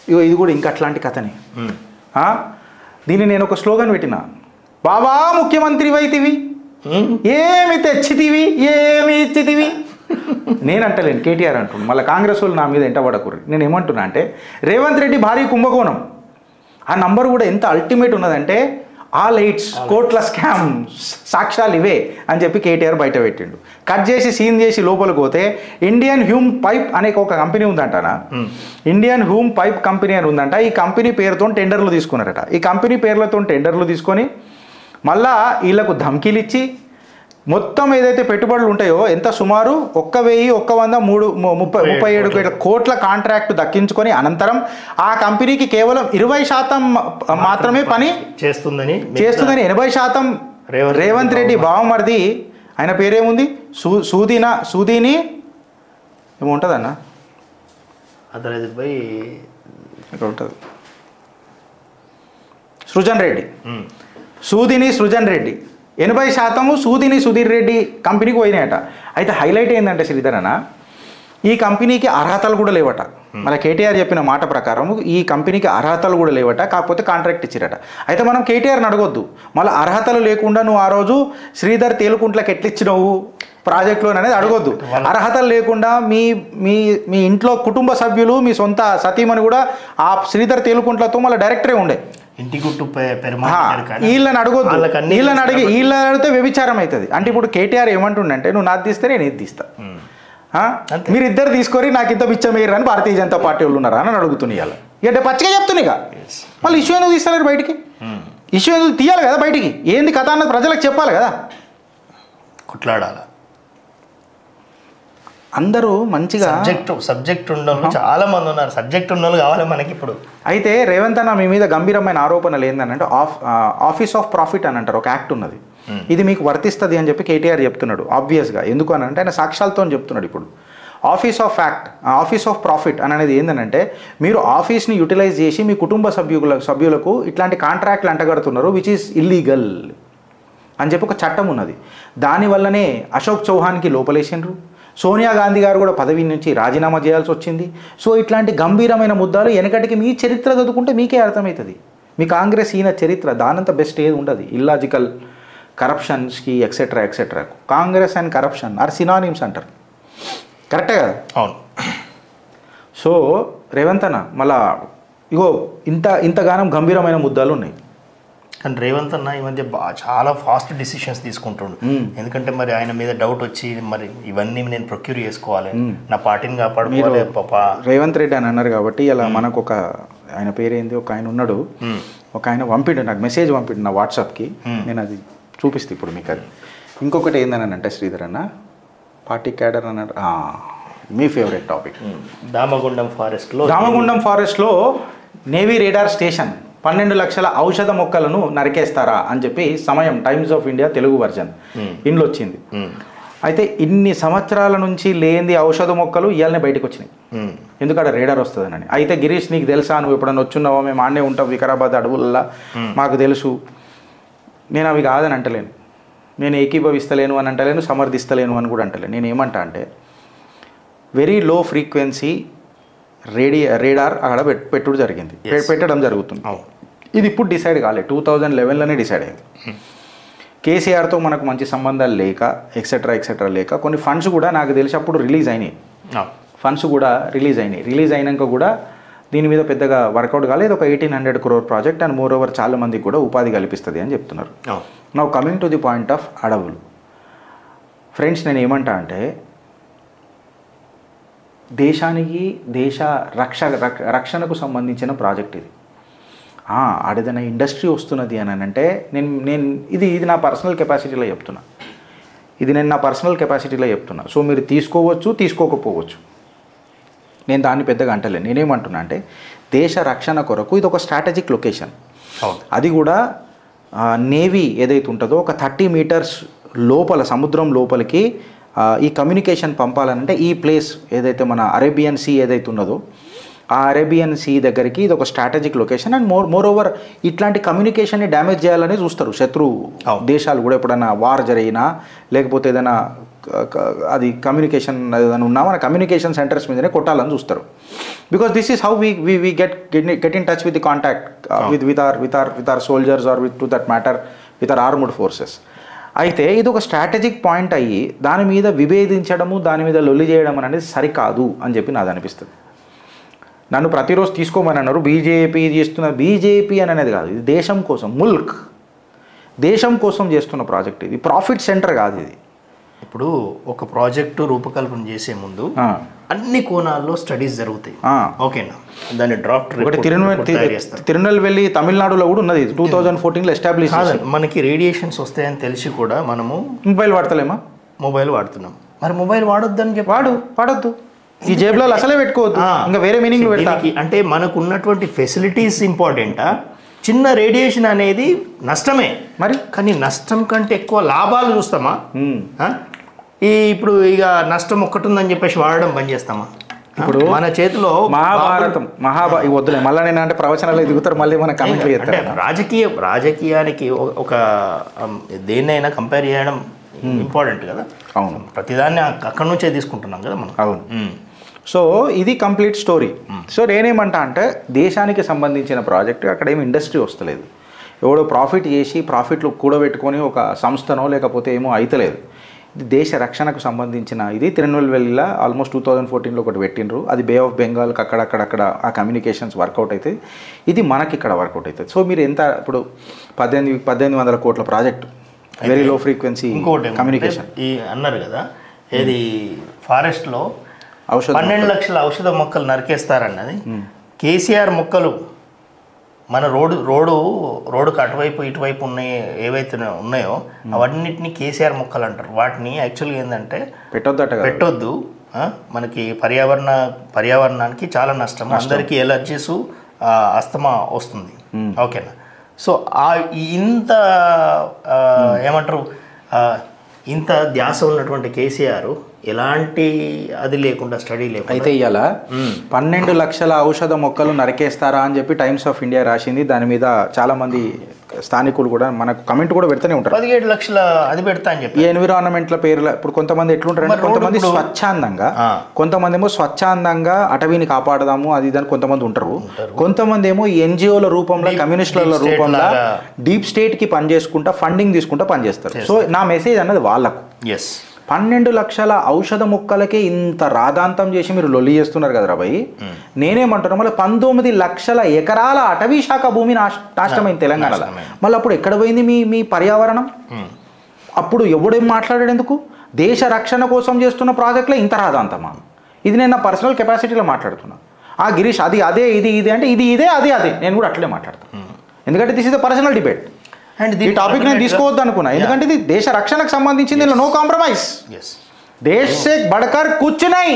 ఇగో ఇది కూడా ఇంకా అట్లాంటి కథనే ఉమ్. ఆ? దీన్ని నేను ఒక స్లోగన్ పెట్టిన బాబా ముఖ్యమంత్రి వైతివి ఉమ్. ఏమి తెచ్చితివి ఏమి ఇచ్చితివి నేను అంటలేను కేటీఆర్ అంటుండు మళ్ళీ కాంగ్రెస్ వాళ్ళు నా మీద ఎంట పడకూరు నేను ఏమంటున్నా అంటే రేవంత్ రెడ్డి భారీ కుంభకోణం ఆ నంబర్ కూడా ఎంత అల్టిమేట్ ఉన్నదంటే ఆ లైట్స్ కోట్ల స్కామ్ సాక్ష్యాలు ఇవే అని చెప్పి కేటీఆర్ బయట పెట్టిండు కట్ చేసి సీన్ చేసి లోపలికి పోతే ఇండియన్ హ్యూమ్ పైప్ అనే ఒక కంపెనీ ఉందంటనా ఇండియన్ హ్యూమ్ పైప్ కంపెనీ అని ఉందంట ఈ కంపెనీ పేరుతో టెండర్లు తీసుకున్నారట ఈ కంపెనీ పేర్లతో టెండర్లు తీసుకొని మళ్ళా వీళ్ళకు ధమ్కీలు ఇచ్చి మొత్తం ఏదైతే పెట్టుబడులు ఉంటాయో ఎంత సుమారు ఒక్క వెయ్యి ఒక్క వంద మూడు ము- ముప్పై ముప్పై ఏడు వేల కోట్ల కాంట్రాక్ట్ దక్కించుకొని అనంతరం ఆ కంపెనీకి కేవలం ఇరవై శాతం మా- మాత్రమే పని చేస్తుందని మిగతా- చేస్తుందని ఎనభై శాతం రేవంత్ రేవంత్ రెడ్డి బావమరిది ఆయన పేరేముంది సూ సూదీనా సూదీని ఏముంటుందన్న అదర్ బై ఇక్కడ ఉంటుంది సృజన్ రెడ్డి ఉమ్. సూదిని సృజన్ రెడ్డి ఎనభై శాతము సూదిని సుధీర్ రెడ్డి కంపెనీకి పోయినాయట అయితే హైలైట్ ఏంటంటే శ్రీధర్ అన్న ఈ కంపెనీకి అర్హతలు కూడా లేవట మన కేటీఆర్ చెప్పిన మాట ప్రకారం ఈ కంపెనీకి అర్హతలు కూడా లేవట కాకపోతే కాంట్రాక్ట్ ఇచ్చిరట అయితే మనం కేటీఆర్ని అడగొద్దు మళ్ళీ అర్హతలు లేకుండా నువ్వు ఆ రోజు శ్రీధర్ తేలుకుంట్లకి ఎట్లిచ్చినావు ప్రాజెక్టులో అనేది అడగొద్దు అర్హతలు లేకుండా మీ మీ మీ ఇంట్లో కుటుంబ సభ్యులు మీ సొంత సతీమణి కూడా ఆ శ్రీధర్ తేలుకుంట్లతో మళ్ళీ డైరెక్టరే ఉండే ఇంటి గుట్టు పె- ఆ, పెరుమాళ్ కానీ వీళ్ళని అడగొద్దు వాళ్ళకి అన్ని వీళ్ళని తెలుసు అడిగి కాబట్టి. వీళ్ళని అడిగితే వ్యభిచారం అవుతుంది అంటే ఇప్పుడు కేటీఆర్ ఏమంటుండంటే నువ్వు నాది తీస్తే నేను ఇది తీస్తా ఉమ్. ఆ? అంతే. మీరు ఇద్దరు తీసుకొని నాకు ఇంత బిచ్చమేయరు అని భారతీయ జనతా పార్టీ వాళ్ళు ఉన్నారా అని అడుగుతున్నాయి ఇవాళ అంటే పచ్చిగా చెప్తున్నా ఇక Yes. మళ్ళీ ఇష్యూ ఎందుకు తీస్తలేరు బయటికి ఉమ్. ఇష్యూ ఎందుకు తీయాలి కదా బయటికి ఏంది కథ అన్నది ప్రజలకు చెప్పాలి కదా కొట్లాడాల అందరూ మంచిగా సబ్జెక్ట్ సబ్జెక్ట్ ఉన్నోళ్ళు చాలా మంది ఉన్నారు సబ్జెక్ట్ ఉన్నోళ్ళు కావాలి మనకి ఇప్పుడు అయితే రేవంత్ అన్న మీ మీద గంభీరమైన ఆరోపణలు ఏంటంటే ఆఫ్ ఆఫీస్ ఆఫ్ ప్రాఫిట్ అని అంటారు ఒక యాక్ట్ ఉన్నది ఇది మీకు వర్తిస్తుంది అని చెప్పి కేటీఆర్ చెప్తున్నాడు ఆబ్వియస్గా ఎందుకు అని అంటే ఆయన సాక్ష్యాలతో చెప్తున్నాడు ఇప్పుడు office of fact office of profit అని అనేది ఏంటంటే మీరు ఆఫీస్ని యూటిలైజ్ చేసి మీ కుటుంబ సభ్యుల సభ్యులకు ఇట్లాంటి కాంట్రాక్ట్లు అంటగడుతున్నారు విచ్ ఈస్ ఇల్లీగల్ అని చెప్పి ఒక చట్టం ఉన్నది దానివల్లనే అశోక్ చౌహాన్కి లోపలేసిండ్రు సోనియా గాంధీ గారు కూడా పదవి నుంచి రాజీనామా చేయాల్సి వచ్చింది సో ఇట్లాంటి గంభీరమైన ముద్దాలు వెనకటికి మీ చరిత్ర చదువుకుంటే మీకే అర్థమవుతుంది మీ కాంగ్రెస్ ఈయన చరిత్ర దానంత బెస్ట్ ఏది ఉండదు ఇల్లాజికల్ కరప్షన్స్కి etcetera etcetera Congress and corruption are synonyms అంటారు కరెక్టే కదా అవును సో రేవంత్ అన్న మళ్ళా ఇగో ఇంత ఇంతగానం గంభీరమైన ముద్దాలు ఉన్నాయి కానీ రేవంత్ అన్న ఈ మధ్య బా చాలా ఫాస్ట్ డిసిషన్స్ తీసుకుంటుండు మ్మ్. ఎందుకంటే మరి ఆయన మీద డౌట్ వచ్చి మరి ఇవన్నీ నేను ప్రొక్యూర్ చేసుకోవాలి నా పార్టీని కాపాడుకోవాలి పాపా రేవంత్ రెడ్డి అని అన్నారు కాబట్టి ఇలా మనకు ఒక ఆయన పేరేంది ఒక ఆయన ఉన్నాడు మ్మ్. ఒక ఆయన పంపిండు నాకు మెసేజ్ పంపిండు నా వాట్సాప్కి నేను అది చూపిస్తే ఇప్పుడు మీకు అది ఇంకొకటి ఏందని అంటే శ్రీధర్ అన్న పార్టీ క్యాడర్ అన్నాడు ఆ, మీ ఫేవరెట్ టాపిక్ మ్మ్. దామగుండం ఫారెస్ట్లో రామగుండం ఫారెస్ట్లో నేవీ రేడార్ స్టేషన్ పన్నెండు లక్షల ఔషధ మొక్కలను నరికేస్తారా అని చెప్పి సమయం Times of India Telugu version ఇంట్లో వచ్చింది మ్మ్. అయితే ఇన్ని సంవత్సరాల నుంచి లేనిది ఔషధ మొక్కలు ఇవాళనే బయటకు వచ్చినాయి మ్మ్. ఎందుకంటే రేడార్ వస్తుందని అయితే గిరీష్ నీకు తెలుసా నువ్వు ఎప్పుడన్నా వచ్చున్నావా మేము ఆడనే ఉంటాం వికారాబాద్ అడవులల్లా మాకు తెలుసు నేను అవి కాదని అంటలేను నేను ఏకీభవిస్తలేను అని అంటలేను సమర్థిస్తలేను అని కూడా అంటలేను నేను ఏమంటా అంటే వెరీ లో ఫ్రీక్వెన్సీ రేడి రేడార్ అక్కడ పెట్- పెట్టుడు జరిగింది పె- Yes. పెట్టడం జరుగుతుంది అవును ఇది ఇప్పుడు డిసైడ్ కాలేదు టూ థౌజండ్ లెవెన్లోనే డిసైడ్ అయింది కేసీఆర్తో మనకు మంచి సంబంధాలు లేక ఎక్సెట్రా ఎక్సెట్రా లేక కొన్ని ఫండ్స్ కూడా నాకు తెలిసి అప్పుడు రిలీజ్ అయినాయి అవును. ఫండ్స్ కూడా రిలీజ్ అయినాయి రిలీజ్ అయినాక కూడా దీని మీద పెద్దగా వర్కౌట్ కాలేదు ఒక eighteen hundred crore project and moreover చాలా మందికి కూడా ఉపాధి కల్పిస్తుంది అని చెప్తున్నారు అవును. Now coming to the point of అడవులు ఫ్రెండ్స్ నేను ఏమంటా అంటే దేశానికి దేశ రక్ష రక్- రక్షణకు సంబంధించిన ప్రాజెక్ట్ ఇది ఆ, ఆడేదైనా ఇండస్ట్రీ వస్తున్నది అని అంటే నేను నేను ఇది ఇది నా పర్సనల్ కెపాసిటీలో చెప్తున్నా ఇది నేను నా పర్సనల్ కెపాసిటీలో చెప్తున్నా సో మీరు తీసుకోవచ్చు తీసుకోకపోవచ్చు నేను దాన్ని పెద్దగా అంటలేను నేనేమంటున్నా అంటే దేశ రక్షణ కొరకు ఇది ఒక స్ట్రాటజిక్ లొకేషన్ అవును అది కూడా ఆ, నేవీ ఏదైతే ఉంటుందో ఒక థర్టీ మీటర్స్ లోపల సముద్రం లోపలికి ఆ, ఈ కమ్యూనికేషన్ పంపాలనంటే ఈ ప్లేస్ ఏదైతే మన అరేబియన్ సీ ఏదైతే ఉన్నదో ఆ అరేబియన్ సీ దగ్గరికి ఇది ఒక strategic location and more moreover ఇట్లాంటి కమ్యూనికేషన్ని డ్యామేజ్ చేయాలని చూస్తారు శత్రు అవును. దేశాలు కూడా ఎప్పుడైనా వార్ జరిగినా లేకపోతే ఏదైనా క- క- అది కమ్యూనికేషన్ ఏదైనా ఉన్నా మన కమ్యూనికేషన్ సెంటర్స్ మీదనే కొట్టాలని చూస్తారు because this is how we we we get get in touch with the contact with with our with our with our soldiers our with to that matter with our armed forces అయితే ఇది ఒక strategic point అయ్యి దాని మీద విభేదించడము దాని మీద లొల్లి చేయడం అనేది సరికాదు అని చెప్పి నాది అనిపిస్తుంది నన్ను ప్రతిరోజు తీసుకోమని అన్నారు బీజేపీ చేస్తున్న బీజేపీ అని అనేది కాదు ఇది దేశం కోసం ముల్క్ దేశం కోసం చేస్తున్న ప్రాజెక్ట్ ఇది ప్రాఫిట్ సెంటర్ కాదు ఇది ఇప్పుడు ఒక ప్రాజెక్టు రూపకల్పన చేసే ముందు ఆ, అన్ని కోణాల్లో స్టడీస్ జరుగుతాయి ఆ. ఓకేనా దాన్ని డ్రాఫ్ట్ ఒకటి తిరునెల్ తయారు చేస్తారు తిరునెల్వేలి తమిళనాడులో కూడా ఉన్నది టూ థౌజండ్ ఫోర్టీన్లో ఎస్టాబ్లిష్ కాదండి మనకి రేడియేషన్స్ వస్తాయని తెలిసి కూడా మనము మొబైల్ వాడతలేమా మొబైల్ వాడుతున్నాం మరి మొబైల్ వాడొద్దని చెప్పి వాడు వాడొద్దు ఈ జేబులో అసలే పెట్టుకోవద్దు ఆ. ఇంకా వేరే మీనింగ్ పెడతా దీనికి అంటే మనకు ఉన్నటువంటి ఫెసిలిటీస్ ఇంపార్టెంటా చిన్న రేడియేషన్ అనేది నష్టమే మరి కానీ నష్టం కంటే ఎక్కువ లాభాలు చూస్తామా ఉమ్. ఆ? ఈ ఇప్పుడు ఇక నష్టం ఒక్కటి ఉందని చెప్పేసి వాడడం బంద్ చేస్తామా ఇప్పుడు మన చేతిలో మహాభారతం మహాభా ఇవి వద్దులే మళ్ళీ నేను అంటే ప్రవచనాలు దిగుతారు మళ్ళీ మన కమెంట్లు అంటే చేస్తారు రాజకీయ రాజకీయానికి ఒక- ఒక um, దేన్నైనా కంపేర్ చేయడం ఇంపార్టెంట్ కదా అవును ప్రతిదాన్ని అక్క- అక్కడి నుంచే తీసుకుంటున్నాం కదా మనం అవును ఉమ్. సో ఇది కంప్లీట్ స్టోరీ సో నేనేమంటా అంటే దేశానికి సంబంధించిన ప్రాజెక్ట్ అక్కడ ఏమి ఇండస్ట్రీ వస్తలేదు ఎవడో ప్రాఫిట్ చేసి ప్రాఫిట్లు కూడబెట్టుకొని ఒక సంస్థనో లేకపోతే ఏమో అయితలేదు ఇది దేశ రక్షణకు సంబంధించిన ఇది తిరునెల్వేలిలో ఆల్మోస్ట్ టూ థౌజండ్ ఫోర్టీన్లో ఒకటి పెట్టినరు అది బే ఆఫ్ బెంగాల్కి అక్కడక్కడక్కడ ఆ కమ్యూనికేషన్స్ వర్కౌట్ అవుతుంది ఇది మనకి ఇక్కడ వర్కౌట్ అవుతుంది సో మీరు ఎంత ఇప్పుడు పద్దెనిమిది పద్దెనిమిది వందల కోట్ల ప్రాజెక్ట్ వెరీ లో ఫ్రీక్వెన్సీ ఇంకోటి ఏమంటే, కమ్యూనికేషన్ ఈ అన్నారు కదా ఏది ఫారెస్ట్ లో ఔషధం పన్నెండు లక్షల ఔషధ మొక్కలు నరికేస్తారన్నది కేసీఆర్ మొక్కలు మన రోడ్డు రోడ్డు రోడ్డుకు అటువైపు ఇటువైపు ఉన్నాయి ఏవైతే ఉన్నాయో అవన్నిటిని కేసీఆర్ మొక్కలు అంటారు వాటిని యాక్చువల్గా ఏంటంటే పెట్టొద్దట కదా పెట్టొద్దు ఆ, మనకి పర్యావరణ పర్యావరణానికి చాలా నష్టం అందరికీ ఎలర్జీస్ అస్తమా వస్తుంది ఓకేనా సో ఆ ఈ ఇంత ఆ, ఏమంటారు ఆ, ఇంత ధ్యాస ఉన్నటువంటి కేసీఆర్ ఎలాంటి అది లేకుండా స్టడీ లేకుండా అయితే ఇవాళ పన్నెండు లక్షల ఔషధ మొక్కలు నరికేస్తారా అని చెప్పి టైమ్స్ ఆఫ్ ఇండియా రాసింది దాని మీద చాలా మంది స్థానికులు కూడా మనకు కమెంట్ కూడా పెడుతూనే ఉంటారు పదిహేడు లక్షల అది పెడతా అని చెప్పి ఈ ఎన్విరాన్మెంట్ల పేర్ల ఇప్పుడు కొంతమంది ఎట్లుంటారంటే మరి రోడ్డు కొంతమంది ఇప్పుడు- స్వచ్ఛందంగా ఆ. కొంతమంది ఏమో స్వచ్ఛందంగా అటవీని కాపాడదాము అది ఇదని కొంతమంది ఉంటారు కొంతమంది ఏమో ఎన్జిఓల రూపంలో కమ్యూనిస్టుల deep state రూపంలో లాగా. డీప్ స్టేట్ కి పనిచేసుకుంటా ఫండింగ్ తీసుకుంటా పనిచేస్తారు సో నా మెసేజ్ అన్నది వాళ్ళకు ఎస్ పన్నెండు లక్షల ఔషధ మొక్కలకే ఇంత రాదాంతం చేసి మీరు లొల్లి చేస్తున్నారు కదా రాబాయి నేనేమంటున్నా మళ్ళీ పంతొమ్మిది లక్షల ఎకరాల అటవీ శాఖ భూమి నాశ నాశనమైంది తెలంగాణలో నాశనమైంది. మళ్ళీ అప్పుడు ఎక్కడ పోయింది మీ మీ పర్యావరణం అప్పుడు ఎవడేం మాట్లాడాడు ఎందుకు దేశ రక్షణ కోసం చేస్తున్న ప్రాజెక్టులో ఇంత రాదాంతమా ఇది నేను నా పర్సనల్ కెపాసిటీలో మాట్లాడుతున్నా ఆ గిరీష్ అది అదే ఇది ఇది అంటే ఇది ఇదే అదే అదే నేను కూడా అట్లే మాట్లాడతాను ఎందుకంటే this is the personal debate and ఈ టాపిక్ నేను తీసుకోవద్దు అనుకున్నా ఎందుకంటే ఇది దేశ రక్షణకు సంబంధించింది ఇందులో నో కాంప్రమైజ్ ఎస్ देश से बढ़कर कुछ नहीं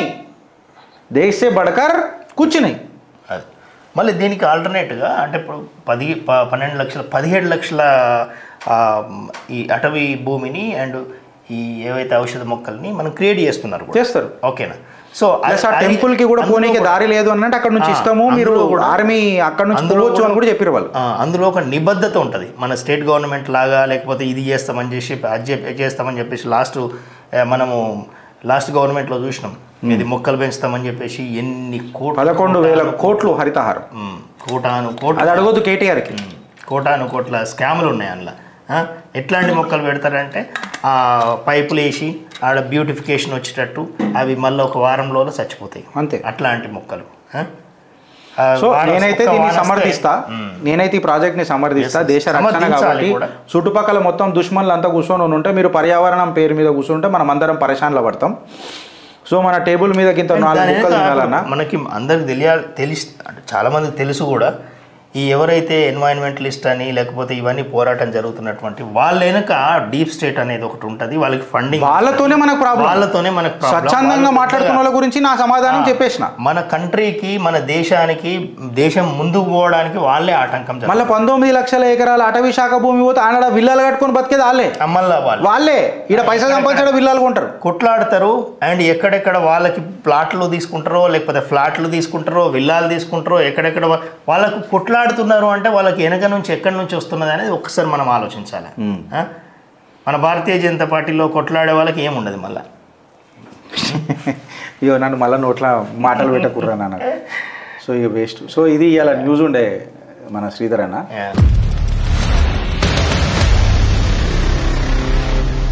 देश से बढ़कर कुछ नहीं అది మళ్ళీ దీనికి ఆల్టర్నేట్గా అంటే ఇప్పుడు పది ప- పన్నెండు లక్షల పదిహేడు లక్షల ఆ, ఈ అటవీ భూమిని అండ్ ఈ ఏవైతే ఔషధ మొక్కల్ని మనం క్రియేట్ చేస్తున్నారు కూడా. చేస్తారు ఓకేనా సో ప్లస్ ఆ టెంపుల్ కి కూడా పోనీకి దారి లేదు అన్నట్టు అక్కడ నుంచి ఆ, ఇస్తాము మీరు అందులో కూడా- ఆర్మీ అక్కడ నుంచి అందులో పోవచ్చు అని కూడా చెప్పారు వాళ్ళు ఆ, అందులో ఒక నిబద్ధత ఉంటుంది మన స్టేట్ గవర్నమెంట్ లాగా లేకపోతే ఇది చేస్తామని చేసి అది చే- చేస్తామని చెప్పేసి లాస్ట్ మనము లాస్ట్ గవర్నమెంట్లో చూసినాం ఇది మొక్కలు పెంచుతామని చెప్పేసి ఎన్ని కోట్లు పదకొండు వేల కోట్లు హరితహారం ఉమ్, కోటాను కోట్లు అది అడగొద్దు కేటీఆర్కి కోటాను కోట్ల స్కాములు ఉన్నాయి అందులో ఆ, ఎట్లాంటి మొక్కలు పెడతారంటే ఆ, పైపులు వేసి ఆడ బ్యూటిఫికేషన్ వచ్చేటట్టు అవి మళ్ళీ ఒక వారంలో చచ్చిపోతాయి అంతే అట్లాంటి మొక్కలు ఆ? ఆ, సో వాన- నేనైతే ఒక్క దీన్ని వాన వస్తే- సమర్థిస్తా నేనైతే ఈ ప్రాజెక్ట్ ని సమర్థిస్తా దేశ రక్షణ సమర్థించాలి కాబట్టి కూడా. చుట్టుపక్కల మొత్తం దుష్మన్లు అంతా కూర్చొని ఉంటే మీరు పర్యావరణం పేరు మీద కూర్చుంటే మనం అందరం పరేషాన్లో పడతాం సో మన టేబుల్ మీద కింద నాలుగు దాని బుక్కలు వెనక తినాలన్నా మనకి అందరికి తెలియాలి తెలిసి అంటే చాలా మందికి తెలుసు కూడా ఈ ఎవరైతే ఎన్వైరన్మెంటలిస్ట్ అని లేకపోతే ఇవన్నీ పోరాటం జరుగుతున్నటువంటి వాళ్ళ వెనక డీప్ స్టేట్ అనేది ఒకటి ఉంటుంది వాళ్ళకి ఫండింగ్ వాళ్ళతోనే మనకు ప్రాబ్లం వాళ్ళతోనే మనకు problem. స్వచ్ఛందంగా వాళ్ళు మాట్లాడుతున్న వాళ్ళ గురించి నా సమాధానం చెప్పేసిన మన కంట్రీకి మన దేశానికి దేశం ముందుకు పోవడానికి వాళ్ళే ఆటంకం జరుగుతుంది. మళ్ళీ పంతొమ్మిది లక్షల ఎకరాల అటవీ శాఖ భూమి పోతే ఆడ విల్లాలు కట్టుకొని బతికేది వాళ్ళే మళ్ళా వాళ్ళు వాళ్ళే ఈడ పైసలు సంపాదించడం విల్లాలు కొంటారు కొట్లాడతారు అండ్ ఎక్కడెక్కడ వాళ్ళకి ప్లాట్లు తీసుకుంటారో లేకపోతే ఫ్లాట్లు తీసుకుంటారో విల్లాలు తీసుకుంటారో ఎక్కడెక్కడ వా- వాళ్ళకు కొట్లాడుతున్నారు అంటే వాళ్ళకి వెనక నుంచి ఎక్కడి నుంచి వస్తున్నది అనేది ఒక్కసారి మనం ఆలోచించాలి ఆ? మన భారతీయ జనతా పార్టీలో కొట్లాడే వాళ్ళకి ఏముండదు మళ్ళీ ఇగో నన్ను మళ్ళీ నోట్ల మాటలు పెట్టకుర్రా నాన్న సో ఇక వేస్ట్ సో ఇది ఇవాళ న్యూస్ ఉండే మన శ్రీధర్ అన్న Yeah.